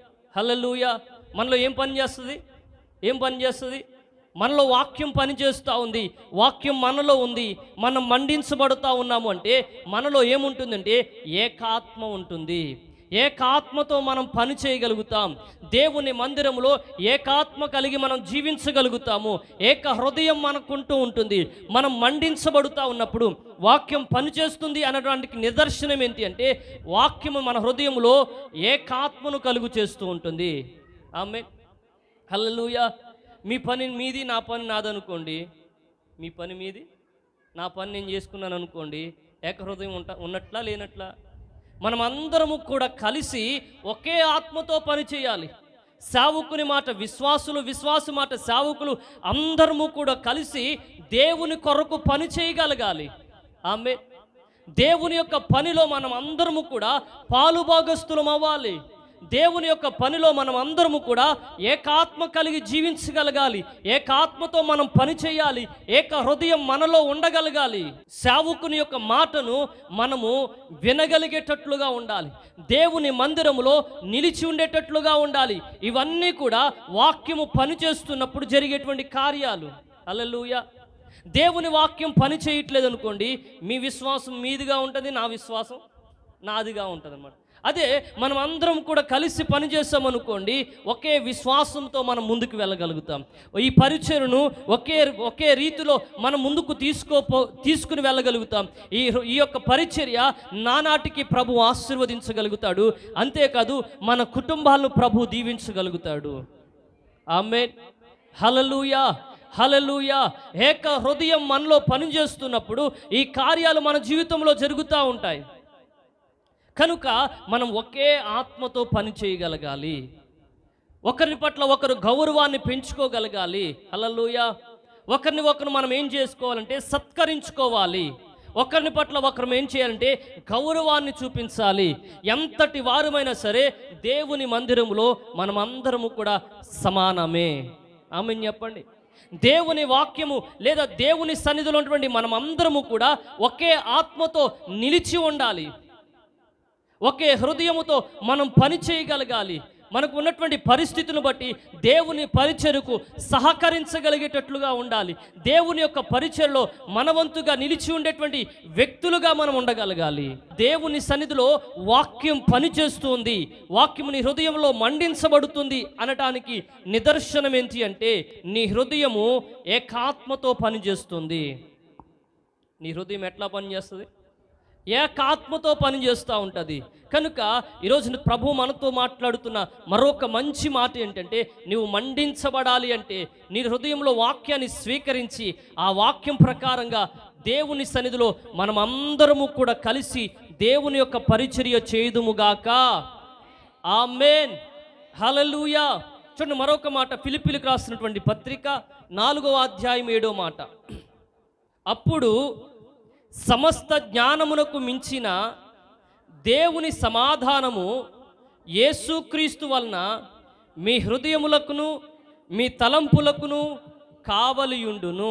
హలలుయ మనలో ఏం పని చేస్తుంది ఏం పని చేస్తుంది మనలో వాక్యం పనిచేస్తూ ఉంది వాక్యం మనలో ఉంది మనం మండించబడుతూ ఉన్నాము అంటే మనలో ఏముంటుందంటే ఏకాత్మ ఉంటుంది ఏకాత్మతో మనం పని చేయగలుగుతాం దేవుని మందిరంలో ఏకాత్మ కలిగి మనం జీవించగలుగుతాము ఏక హృదయం మనకుంటూ ఉంటుంది మనం మండించబడుతూ ఉన్నప్పుడు వాక్యం పనిచేస్తుంది అనడానికి నిదర్శనం ఏంటి అంటే వాక్యము మన హృదయంలో ఏకాత్మను కలుగు చేస్తూ ఉంటుంది ఆమె హల్లెలూయా మీ పని మీది నా పని నాదనుకోండి మీ పని మీది నా పని నేను చేసుకున్నాను అనుకోండి ఏకహృదయం ఉంట ఉన్నట్లా లేనట్లా మనం అందరము కూడా కలిసి ఒకే ఆత్మతో పని చేయాలి సేవకుని మాట విశ్వాసులు విశ్వాసు మాట సేవకులు అందరము కూడా కలిసి దేవుని కొరకు పని చేయగలగాలి ఆమె దేవుని యొక్క పనిలో మనం అందరము కూడా పాలుభాగస్తులం అవ్వాలి దేవుని యొక్క పనిలో మనం అందరము కూడా ఏకాత్మ కలిగి జీవించగలగాలి ఏకాత్మతో మనం పని చేయాలి ఏక హృదయం మనలో ఉండగలగాలి సేవకుని యొక్క మాటను మనము వినగలిగేటట్లుగా ఉండాలి దేవుని మందిరములో నిలిచి ఉండేటట్లుగా ఉండాలి ఇవన్నీ కూడా వాక్యము పనిచేస్తున్నప్పుడు జరిగేటువంటి కార్యాలు అల్లెలుయ దేవుని వాక్యం పని చేయట్లేదు అనుకోండి మీ విశ్వాసం మీదిగా ఉంటుంది నా విశ్వాసం నాదిగా ఉంటుంది అన్నమాట అదే మనం అందరం కూడా కలిసి పనిచేస్తాం అనుకోండి ఒకే విశ్వాసంతో మనం ముందుకు వెళ్ళగలుగుతాం ఈ పరిచయను ఒకే ఒకే రీతిలో మనం ముందుకు తీసుకోపో తీసుకుని వెళ్ళగలుగుతాం ఈ ఈ యొక్క పరిచర్య నానాటికి ప్రభు ఆశీర్వదించగలుగుతాడు అంతేకాదు మన కుటుంబాలను ప్రభు దీవించగలుగుతాడు ఆమె హలలుయా హలలుయా ఏక హృదయం మనలో పనిచేస్తున్నప్పుడు ఈ కార్యాలు మన జీవితంలో జరుగుతూ ఉంటాయి కనుక మనం ఒకే ఆత్మతో పని చేయగలగాలి ఒకరి పట్ల ఒకరు గౌరవాన్ని పెంచుకోగలగాలి హల్లెలూయా ఒకరిని ఒకరు మనం ఏం చేసుకోవాలంటే సత్కరించుకోవాలి ఒకరిని పట్ల ఒకరు ఏం చేయాలంటే గౌరవాన్ని చూపించాలి ఎంతటి వారమైనా సరే దేవుని మందిరంలో మనం అందరము కూడా సమానమే ఆమె చెప్పండి దేవుని వాక్యము లేదా దేవుని సన్నిధిలో ఉన్నటువంటి మనం అందరము కూడా ఒకే ఆత్మతో నిలిచి ఉండాలి ఒకే హృదయముతో మనం పని చేయగలగాలి మనకు ఉన్నటువంటి పరిస్థితులను బట్టి దేవుని పరిచయకు సహకరించగలిగేటట్లుగా ఉండాలి దేవుని యొక్క పరిచయలో మనవంతుగా నిలిచి ఉండేటువంటి వ్యక్తులుగా మనం ఉండగలగాలి దేవుని సన్నిధిలో వాక్యం పనిచేస్తుంది వాక్యం నీ హృదయంలో మండించబడుతుంది అనటానికి నిదర్శనం ఏంటి అంటే నీ హృదయము ఏకాత్మతో పనిచేస్తుంది నీ హృదయం ఎట్లా పనిచేస్తుంది ఏకాత్మతో పనిచేస్తూ ఉంటుంది కనుక ఈరోజు ప్రభు మనతో మాట్లాడుతున్న మరొక మంచి మాట ఏంటంటే నీవు మండించబడాలి అంటే నీ హృదయంలో వాక్యాన్ని స్వీకరించి ఆ వాక్యం ప్రకారంగా దేవుని సన్నిధిలో మనం అందరము కూడా కలిసి దేవుని యొక్క పరిచర్య చేయుదుముగాక ఆమెన్ హలలుయా చూడండి మరొక మాట ఫిలిపిలకు రాసినటువంటి పత్రిక నాలుగవ అధ్యాయం ఏడో మాట అప్పుడు సమస్త జ్ఞానమునకు మించిన దేవుని సమాధానము యేసుక్రీస్తు వలన మీ హృదయములకును మీ తలంపులకును కావలియుండును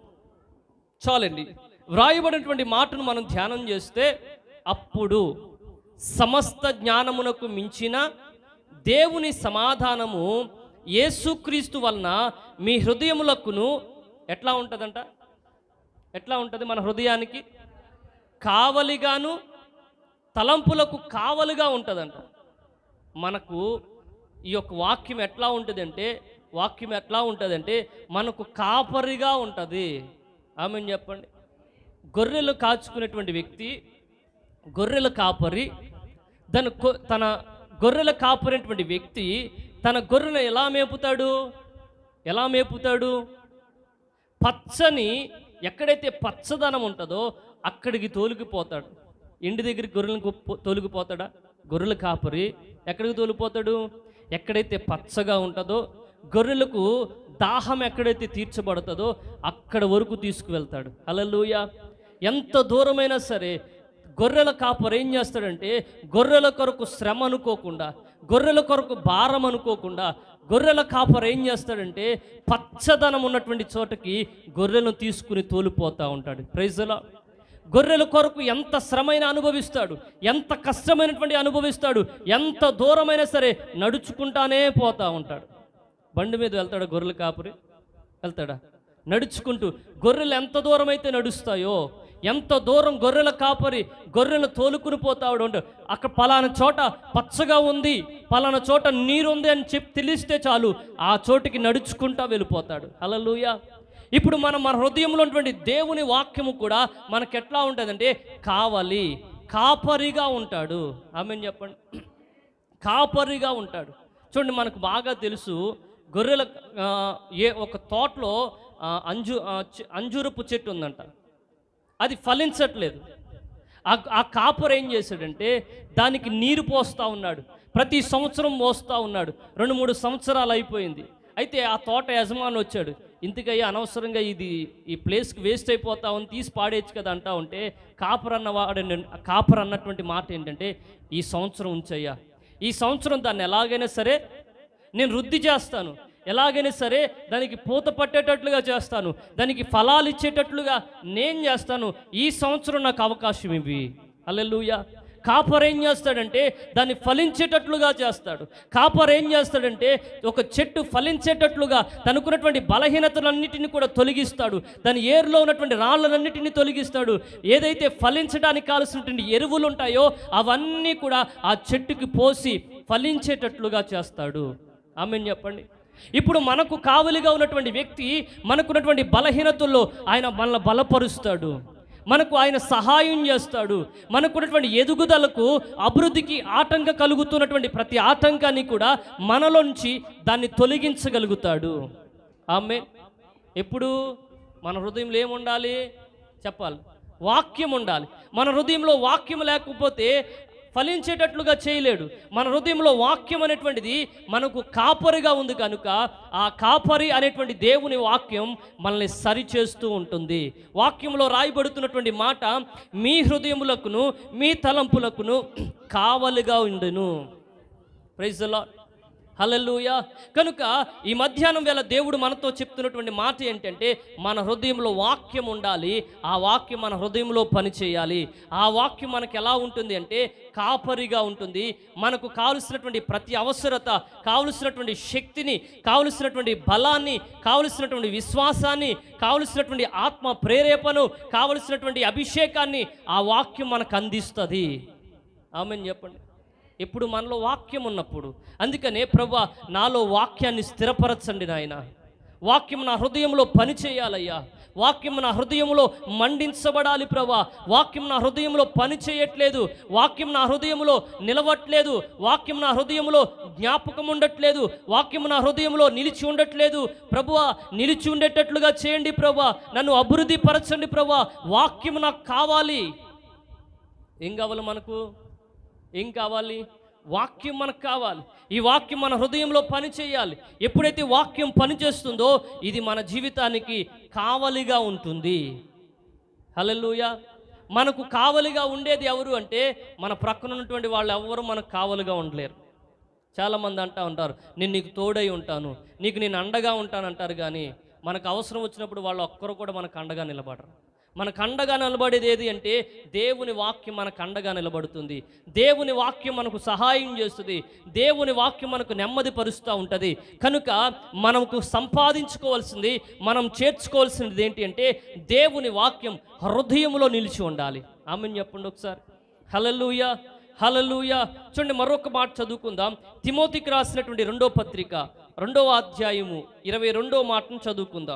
చాలండి వ్రాయబడినటువంటి మాటను మనం ధ్యానం చేస్తే అప్పుడు సమస్త జ్ఞానమునకు మించిన దేవుని సమాధానము యేసుక్రీస్తు వలన మీ హృదయములకును ఎట్లా ఉంటుందంట ఎట్లా ఉంటుంది మన హృదయానికి కావలిగాను తలంపులకు కావలిగా ఉంటుందంట మనకు ఈ యొక్క వాక్యం ఎట్లా ఉంటుందంటే వాక్యం ఎట్లా ఉంటుందంటే మనకు కాపరిగా ఉంటుంది ఆమె చెప్పండి గొర్రెలు కాచుకునేటువంటి వ్యక్తి గొర్రెల కాపరి దాని కొ- తన గొర్రెల కాపరినటువంటి వ్యక్తి తన గొర్రెను ఎలా మేపుతాడు ఎలా మేపుతాడు పచ్చని ఎక్కడైతే పచ్చదనం ఉంటుందో అక్కడికి తోలుకుపోతాడు ఇంటి దగ్గరికి గొర్రెలకు పో- తోలుకుపోతాడా గొర్రెల కాపరి ఎక్కడికి తోలిపోతాడు ఎక్కడైతే పచ్చగా ఉంటుందో గొర్రెలకు దాహం ఎక్కడైతే తీర్చబడుతుందో అక్కడ వరకు తీసుకువెళ్తాడు హల్లెలూయా ఎంత దూరమైనా సరే గొర్రెల కాపరు ఏం చేస్తాడంటే గొర్రెల కొరకు శ్రమ అనుకోకుండా గొర్రెల కొరకు భారం అనుకోకుండా గొర్రెల కాపరు ఏం చేస్తాడంటే పచ్చదనం ఉన్నటువంటి చోటకి గొర్రెలను తీసుకుని తోలిపోతూ ఉంటాడు ప్రైజ్లా గొర్రెల కొరకు ఎంత శ్రమైన అనుభవిస్తాడు ఎంత కష్టమైనటువంటి అనుభవిస్తాడు ఎంత దూరమైనా సరే నడుచుకుంటానే పోతా ఉంటాడు బండి మీద వెళ్తాడా గొర్రెల కాపురి వెళ్తాడా నడుచుకుంటూ గొర్రెలు ఎంత దూరం అయితే నడుస్తాయో ఎంత దూరం గొర్రెల కాపరి గొర్రెలు తోలుకుని పోతాడు అంటే అక్కడ పలానా చోట పచ్చగా ఉంది పలానా చోట నీరు ఉంది అని చెప్పి తెలిస్తే చాలు ఆ చోటికి నడుచుకుంటా వెళ్ళిపోతాడు హల్లెలూయా ఇప్పుడు మనం మన హృదయంలో ఉన్నటువంటి దేవుని వాక్యము కూడా మనకి ఎట్లా ఉంటుందంటే కావాలి కాపరిగా ఉంటాడు ఆమె చెప్పండి కాపరిగా ఉంటాడు చూడండి మనకు బాగా తెలుసు గొర్రెల ఆ, ఏ ఒక తోటలో ఆ, అంజు ఆ, చె- అంజూరపు చెట్టు ఉందంట అది ఫలించట్లేదు ఆ ఆ కాపర్ ఏం చేశాడంటే దానికి నీరు పోస్తూ ఉన్నాడు ప్రతి సంవత్సరం మోస్తూ ఉన్నాడు రెండు మూడు సంవత్సరాలు అయిపోయింది అయితే ఆ తోట యజమాని వచ్చాడు ఇంతకయ్యా అనవసరంగా ఇది ఈ ప్లేస్కి వేస్ట్ అయిపోతా ఉంది తీసి పాడేయచ్చు కదా అంటా ఉంటే కాపర్ అన్న వాడు కాపర్ అన్నటువంటి మాట ఏంటంటే ఈ సంవత్సరం ఉంచయ్యా ఈ సంవత్సరం దాన్ని ఎలాగైనా సరే నేను వృద్ధి చేస్తాను ఎలాగైనా సరే దానికి పూత పట్టేటట్లుగా చేస్తాను దానికి ఫలాలు ఇచ్చేటట్లుగా నేను చేస్తాను ఈ సంవత్సరం నాకు అవకాశం ఇవి అల్లెలుయ కాపర్ ఏం చేస్తాడంటే దాన్ని ఫలించేటట్లుగా చేస్తాడు కాపర్ ఏం చేస్తాడంటే ఒక చెట్టు ఫలించేటట్లుగా తనకున్నటువంటి బలహీనతలన్నిటిని కూడా తొలగిస్తాడు దాని ఏరులో ఉన్నటువంటి రాళ్ళనన్నిటిని తొలగిస్తాడు ఏదైతే ఫలించడానికి కావాల్సినటువంటి ఎరువులు ఉంటాయో అవన్నీ కూడా ఆ చెట్టుకి పోసి ఫలించేటట్లుగా చేస్తాడు ఆమెను చెప్పండి ఇప్పుడు మనకు కావలిగా ఉన్నటువంటి వ్యక్తి మనకున్నటువంటి బలహీనతల్లో ఆయన మనల్ని బలపరుస్తాడు మనకు ఆయన సహాయం చేస్తాడు మనకున్నటువంటి ఎదుగుదలకు అభివృద్ధికి ఆటంక కలుగుతున్నటువంటి ప్రతి ఆటంకాన్ని కూడా మనలోంచి దాన్ని తొలగించగలుగుతాడు ఆమె ఎప్పుడు మన హృదయంలో ఏముండాలి చెప్పాలి వాక్యం ఉండాలి మన హృదయంలో వాక్యం లేకపోతే ఫలించేటట్లుగా చేయలేడు మన హృదయంలో వాక్యం అనేటువంటిది మనకు కాపరిగా ఉంది కనుక ఆ కాపరి అనేటువంటి దేవుని వాక్యం మనల్ని సరిచేస్తూ ఉంటుంది వాక్యంలో రాయబడుతున్నటువంటి మాట మీ హృదయములకును మీ తలంపులకును కావలిగా ఉండును ప్రైజ్ లార్డ్ హల్లెలూయా కనుక ఈ మధ్యాహ్నం వేళ దేవుడు మనతో చెప్తున్నటువంటి మాట ఏంటంటే మన హృదయంలో వాక్యం ఉండాలి ఆ వాక్యం మన హృదయంలో పనిచేయాలి ఆ వాక్యం మనకు ఎలా ఉంటుంది అంటే కాపరిగా ఉంటుంది మనకు కావలసినటువంటి ప్రతి అవసరత కావలసినటువంటి శక్తిని కావలసినటువంటి బలాన్ని కావలసినటువంటి విశ్వాసాన్ని కావలసినటువంటి ఆత్మ ప్రేరేపను కావలసినటువంటి అభిషేకాన్ని ఆ వాక్యం మనకు అందిస్తుంది ఆమెను చెప్పండి ఎప్పుడు మనలో వాక్యం ఉన్నప్పుడు అందుకనే ప్రభా నాలో వాక్యాన్ని స్థిరపరచండి నాయన వాక్యం నా హృదయంలో పని చేయాలయ్యా వాక్యం నా హృదయంలో మండించబడాలి ప్రభా వాక్యం నా హృదయంలో పని చేయట్లేదు వాక్యం నా హృదయంలో నిలవట్లేదు వాక్యం నా హృదయంలో జ్ఞాపకం ఉండట్లేదు వాక్యం నా హృదయంలో నిలిచి ఉండట్లేదు ప్రభువా నిలిచి ఉండేటట్లుగా చేయండి ప్రభా నన్ను అభివృద్ధి పరచండి ప్రభా వాక్యం నాకు కావాలి ఏం కావాలి మనకు ఏం కావాలి వాక్యం మనకు కావాలి ఈ వాక్యం మన హృదయంలో పని చేయాలి ఎప్పుడైతే వాక్యం పనిచేస్తుందో ఇది మన జీవితానికి కావలిగా ఉంటుంది హల్లెలూయా మనకు కావలిగా ఉండేది ఎవరు అంటే మన ప్రక్కన ఉన్నటువంటి వాళ్ళు ఎవరు మనకు కావలిగా ఉండలేరు చాలామంది అంటా ఉంటారు నేను నీకు తోడై ఉంటాను నీకు నేను అండగా ఉంటాను అంటారు కానీ మనకు అవసరం వచ్చినప్పుడు వాళ్ళు ఒక్కరు కూడా మనకు అండగా నిలబడరు మనకు అండగా నిలబడేది ఏది అంటే దేవుని వాక్యం మనకు అండగా నిలబడుతుంది దేవుని వాక్యం మనకు సహాయం చేస్తుంది దేవుని వాక్యం మనకు నెమ్మది పరుస్తూ ఉంటుంది కనుక మనకు సంపాదించుకోవాల్సింది మనం చేర్చుకోవాల్సింది ఏంటి అంటే దేవుని వాక్యం హృదయంలో నిలిచి ఉండాలి ఆమెను చెప్పండి ఒకసారి హలలుయ హలలుయ చూడండి మరొక మాట చదువుకుందాం తిమోతికి రాసినటువంటి రెండో పత్రిక రెండవ అధ్యాయము ఇరవై రెండో మాటను చదువుకుందాం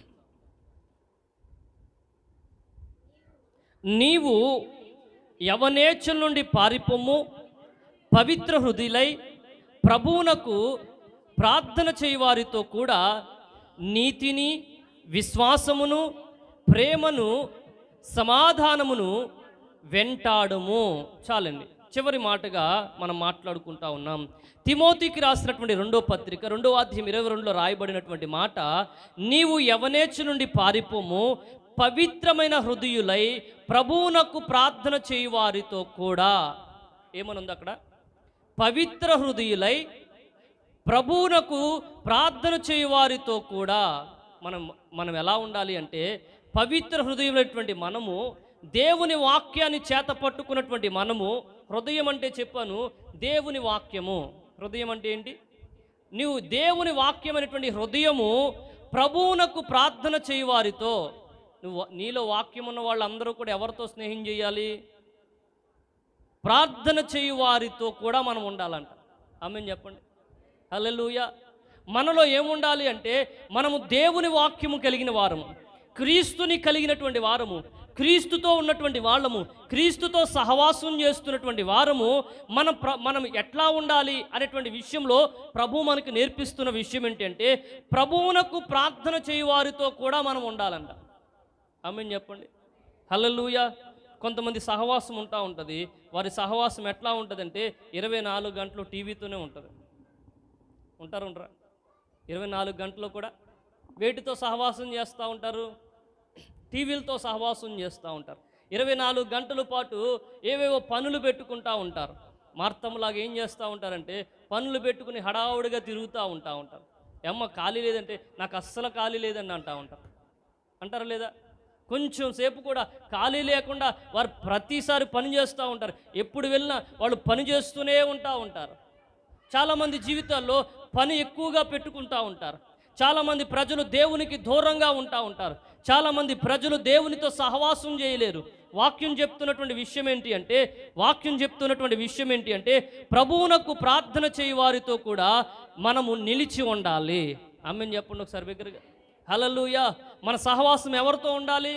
నీవు యవనేచ్చుల నుండి పారిపోము పవిత్ర హృదయులై ప్రభువునకు ప్రార్థన చేయవారితో కూడా నీతిని విశ్వాసమును ప్రేమను సమాధానమును వెంటాడము చాలండి చివరి మాటగా మనం మాట్లాడుకుంటా ఉన్నాం తిమోతికి రాసినటువంటి రెండో పత్రిక రెండో అధ్యాయం ఇరవై రెండులో రాయబడినటువంటి మాట నీవు యవనేచ్చు నుండి పారిపోము పవిత్రమైన హృదయులై ప్రభువునకు ప్రార్థన చేయువారితో కూడా ఏమనుంది అక్కడ పవిత్ర హృదయులై ప్రభువునకు ప్రార్థన చేయువారితో కూడా మనం మనం ఎలా ఉండాలి అంటే పవిత్ర హృదయమైనటువంటి మనము దేవుని వాక్యాన్ని చేత పట్టుకున్నటువంటి మనము హృదయం అంటే చెప్పాను దేవుని వాక్యము హృదయం అంటే ఏంటి నీవు దేవుని వాక్యం అనేటువంటి హృదయము ప్రభువునకు ప్రార్థన చేయువారితో నువ్వు నీలో వాక్యం ఉన్న వాళ్ళందరూ కూడా ఎవరితో స్నేహం చేయాలి ప్రార్థన చేయు వారితో కూడా మనం ఉండాలంట ఆమె చెప్పండి హల్లెలూయా మనలో ఏముండాలి అంటే మనము దేవుని వాక్యము కలిగిన వారము క్రీస్తుని కలిగినటువంటి వారము క్రీస్తుతో ఉన్నటువంటి వాళ్ళము క్రీస్తుతో సహవాసం చేస్తున్నటువంటి వారము మనం ప్ర మనం ఎట్లా ఉండాలి అనేటువంటి విషయంలో ప్రభు మనకు నేర్పిస్తున్న విషయం ఏంటంటే ప్రభువునకు ప్రార్థన చేయువారితో కూడా మనం ఉండాలంట ఆమె చెప్పండి హల్లెలూయా కొంతమంది సహవాసం ఉంటా ఉంటుంది వారి సహవాసం ఎట్లా ఉంటుందంటే ఇరవై నాలుగు గంటలు టీవీతోనే ఉంటుంది ఉంటారు ఉండరా ఇరవై నాలుగు గంటలు కూడా వేటితో సహవాసం చేస్తూ ఉంటారు టీవీలతో సహవాసం చేస్తూ ఉంటారు ఇరవై నాలుగు గంటల పాటు ఏవేవో పనులు పెట్టుకుంటా ఉంటారు మార్తంలాగా ఏం చేస్తూ ఉంటారంటే పనులు పెట్టుకుని హడావుడిగా తిరుగుతూ ఉంటా ఉంటారు అమ్మ ఖాళీ లేదంటే నాకు అస్సలు ఖాళీ లేదని అంటా ఉంటారు అంటారా లేదా కొంచెం సేపు కూడా ఖాళీ లేకుండా వారు ప్రతిసారి పని చేస్తూ ఉంటారు ఎప్పుడు వెళ్ళినా వాళ్ళు పని చేస్తూనే ఉంటా ఉంటారు చాలామంది జీవితాల్లో పని ఎక్కువగా పెట్టుకుంటా ఉంటారు చాలామంది ప్రజలు దేవునికి దూరంగా ఉంటా ఉంటారు చాలామంది ప్రజలు దేవునితో సహవాసం చేయలేరు వాక్యం చెప్తున్నటువంటి విషయం ఏంటి అంటే వాక్యం చెప్తున్నటువంటి విషయం ఏంటి అంటే ప్రభువునకు ప్రార్థన చేయి వారితో కూడా మనము నిలిచి ఉండాలి ఆమెను చెప్పండి ఒకసారి దగ్గరగా హలలుయ మన సహవాసం ఎవరితో ఉండాలి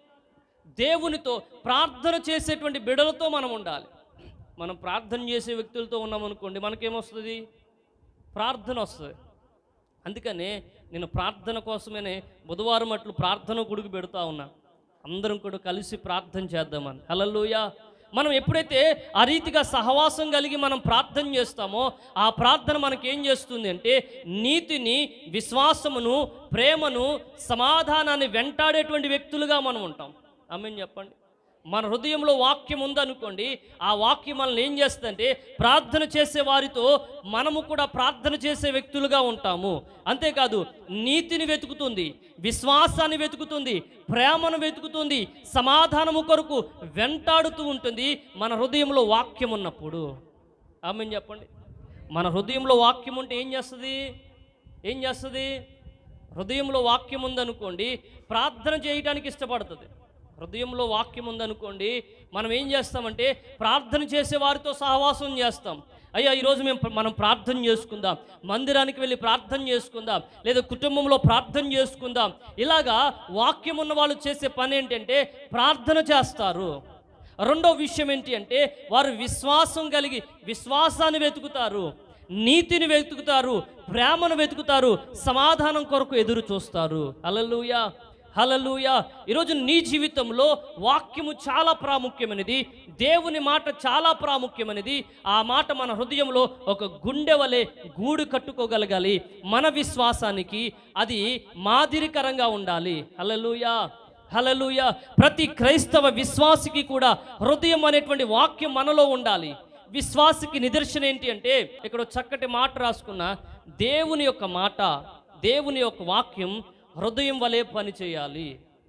దేవునితో ప్రార్థన చేసేటువంటి బిడలతో మనం ఉండాలి మనం ప్రార్థన చేసే వ్యక్తులతో ఉన్నామనుకోండి మనకేమొస్తుంది ప్రార్థన వస్తుంది అందుకనే నేను ప్రార్థన కోసమనే బుధవారం అట్లు ప్రార్థన గుడికి పెడతా ఉన్నా అందరం కూడా కలిసి ప్రార్థన చేద్దామని హలలుయ మనం ఎప్పుడైతే ఆ రీతిగా సహవాసం కలిగి మనం ప్రార్థన చేస్తామో ఆ ప్రార్థన మనకేం చేస్తుంది అంటే నీతిని విశ్వాసమును ప్రేమను సమాధానాన్ని వెంటాడేటువంటి వ్యక్తులుగా మనం ఉంటాం ఆమెను చెప్పండి మన హృదయంలో వాక్యం ఉందనుకోండి ఆ వాక్యం మనల్ని ఏం చేస్తుందంటే ప్రార్థన చేసే వారితో మనము కూడా ప్రార్థన చేసే వ్యక్తులుగా ఉంటాము అంతేకాదు నీతిని వెతుకుతుంది విశ్వాసాన్ని వెతుకుతుంది ప్రేమను వెతుకుతుంది సమాధానము కొరకు వెంటాడుతూ ఉంటుంది మన హృదయంలో వాక్యం ఉన్నప్పుడు ఆమె చెప్పండి మన హృదయంలో వాక్యం ఉంటే ఏం చేస్తుంది ఏం చేస్తుంది హృదయంలో వాక్యం ఉందనుకోండి ప్రార్థన చేయడానికి ఇష్టపడుతుంది హృదయంలో వాక్యం ఉందనుకోండి మనం ఏం చేస్తామంటే ప్రార్థన చేసే వారితో సహవాసం చేస్తాం అయ్యా ఈరోజు మేము ప్ర- మనం ప్రార్థన చేసుకుందాం మందిరానికి వెళ్ళి ప్రార్థన చేసుకుందాం లేదా కుటుంబంలో ప్రార్థన చేసుకుందాం ఇలాగా వాక్యం ఉన్న వాళ్ళు చేసే పని ఏంటంటే ప్రార్థన చేస్తారు రెండో విషయం ఏంటి అంటే వారు విశ్వాసం కలిగి విశ్వాసాన్ని వెతుకుతారు నీతిని వెతుకుతారు ప్రేమను వెతుకుతారు సమాధానం కొరకు ఎదురు చూస్తారు హల్లెలూయా హలలుయ ఈరోజు నీ జీవితంలో వాక్యము చాలా ప్రాముఖ్యమైనది దేవుని మాట చాలా ప్రాముఖ్యమైనది ఆ మాట మన హృదయంలో ఒక గుండె వలె గూడు కట్టుకోగలగాలి మన విశ్వాసానికి అది మాదిరికరంగా ఉండాలి హలలుయ హలలుయ ప్రతి క్రైస్తవ విశ్వాసికి కూడా హృదయం అనేటువంటి వాక్యం మనలో ఉండాలి విశ్వాసికి నిదర్శనం ఏంటి అంటే ఇక్కడ ఒక చక్కటి మాట రాసుకున్న దేవుని యొక్క మాట దేవుని యొక్క వాక్యం హృదయం వలె పనిచేయాలి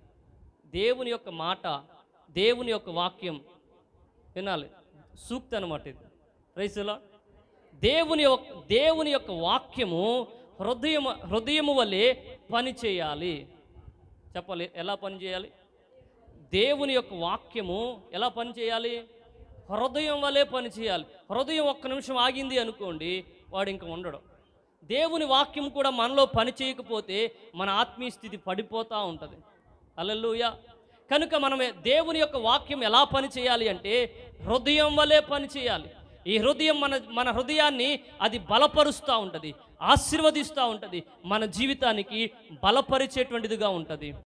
దేవుని యొక్క మాట దేవుని యొక్క వాక్యం వినాలి సూక్తి అనమాట ఇది రైసులా దేవుని యొక్క దేవుని యొక్క వాక్యము హృదయం హృదయము వలె పని చేయాలి చెప్పాలి ఎలా పని చేయాలి దేవుని యొక్క వాక్యము ఎలా పని చేయాలి హృదయం వలె పని చేయాలి హృదయం ఒక్క నిమిషం ఆగింది అనుకోండి వాడు ఇంక ఉండడు దేవుని వాక్యం కూడా మనలో పని చేయకపోతే మన ఆత్మీయ స్థితి పడిపోతూ ఉంటుంది అల్లెలుయ కనుక మనమే దేవుని యొక్క వాక్యం ఎలా పని చేయాలి అంటే హృదయం వలె పని చేయాలి ఈ హృదయం మన మన హృదయాన్ని అది బలపరుస్తూ ఉంటుంది ఆశీర్వదిస్తూ ఉంటుంది మన జీవితానికి బలపరిచేటువంటిదిగా ఉంటుంది